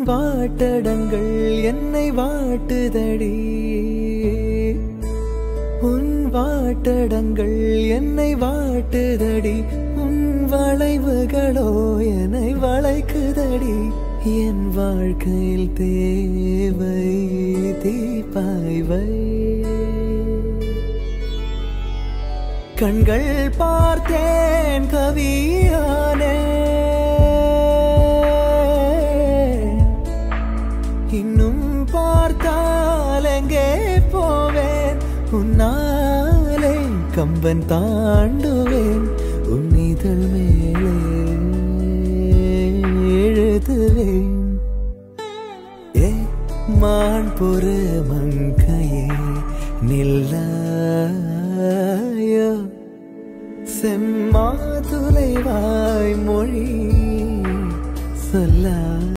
வாட்டடங்கள் என்னை வாட்டுதடி உன் வாட்டடங்கள் என்னை வாட்டுதடி உன் வளைவுகளோ என்னை வளைக்குதடி என் வாழ்க்கையில் தேவை தீபாய்வை கண்கள் பார்த்தேன் கவியானே இன்னும் பார்த்தால் எங்கே போவேன் உன்னாலே கம்பன் தாண்டுவேன் உன் இதழ் மேலே எழுதுவேன் ஏ மான் பொறு மங்கையே நில்லாயோ செம்மாதுளை வாய் மொழி சொல்ல